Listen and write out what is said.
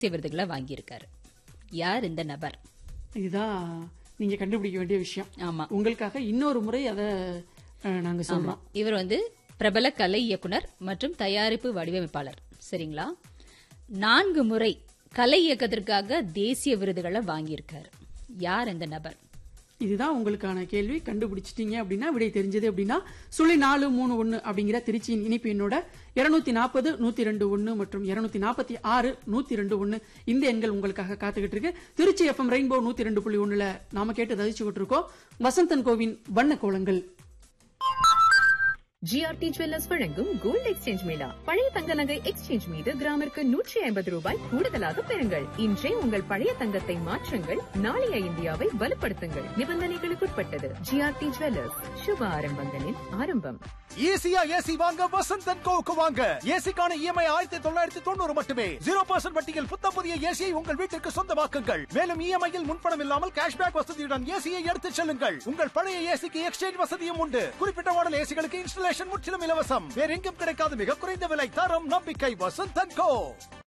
தேசிய விருதுகளை வாங்கியிருக்காரு யார் இந்த நபர் இதுதான் நீங்க கண்டுபிடிக்க வேண்டிய விஷயம் ஆமா உங்களுக்காக இன்னொரு முறை அதை அஹ், நாங்க சொல்றோம் இவர் வந்து பிரபல கலை இயக்குனர் மற்றும் தயாரிப்பு வடிவமைப்பாளர் சரிங்களா நான்கு முறை கலை இயக்கத்திற்காக தேசிய விருதுகளை வாங்கியிருக்காரு யார் இந்த நபர் இதுதான் உங்களுக்கான கேள்வி கண்டுபிடிச்சிட்டீங்க அப்படின்னா விடை தெரிஞ்சது அப்படின்னா சுழி நாலு மூணு ஒன்னு அப்படிங்கிற திருச்சியின் இனிப்பு எண்ணோட இருநூத்தி நாற்பது நூத்தி ரெண்டு ஒன்னு மற்றும் இருநூத்தி நாற்பத்தி ஆறு நூத்தி ரெண்டு ஒன்னு இந்த எண்கள் உங்களுக்காக காத்துக்கிட்டு இருக்கு திருச்சி எஃப்எம் ரெயின்போ நூத்தி ரெண்டு புள்ளி ஒண்ணுல நாம கேட்டு ரசிச்சுக்கிட்டு இருக்கோம் வசந்தன் கோவின் வண்ண கோலங்கள் ஜிஆர்டி ஜுவல்லர்ஸ் வழங்கும் கோல்ட் எக்ஸ்சேஞ்ச் மேளா பழைய தங்க நகை எக்ஸ்சேஞ்ச் மீது கிராமிற்கு நூற்றி ஐம்பது ரூபாய் கூடுதலாக பெறுங்கள் இன்றே உங்கள் பழைய தங்கத்தை மாற்றுங்கள் நாளைய இந்தியாவை வலுப்படுத்துங்கள் நிபந்தனைகளுக்குட்பட்டது ஜிஆர்டி ஜுவல்லர்ஸ் சுப ஆரம்பங்களின் ஆரம்பம் ஈஸியா ஏசி வாங்க வசந்தன் கோவுக்கு வாங்க ஏசிக்கான இஎம்ஐ ஆயிரத்தி தொள்ளாயிரத்தி தொண்ணூறு மட்டுமே ஜீரோ பர்சன்ட் வட்டியில் புத்த புதிய ஏசியை உங்கள் வீட்டிற்கு சொந்தமாக்குங்கள் மேலும் இஎம்ஐயில் முன்பணம் இல்லாமல் கேஷ்பேக் வசதியுடன் ஏசியை எடுத்துச் செல்லுங்கள் உங்கள் பழைய ஏசிக்கு எக்ஸ்சேஞ்ச் வசதியும் உண்டு குறிப்பிட்ட மாடல் ஏசிகளுக்கு இன்ஸ்டலேஷன் முற்றிலும் இலவசம் வேற எங்கும் கிடைக்காத மிக குறைந்த விலை தரம் நம்பிக்கை வசந்தன் கோ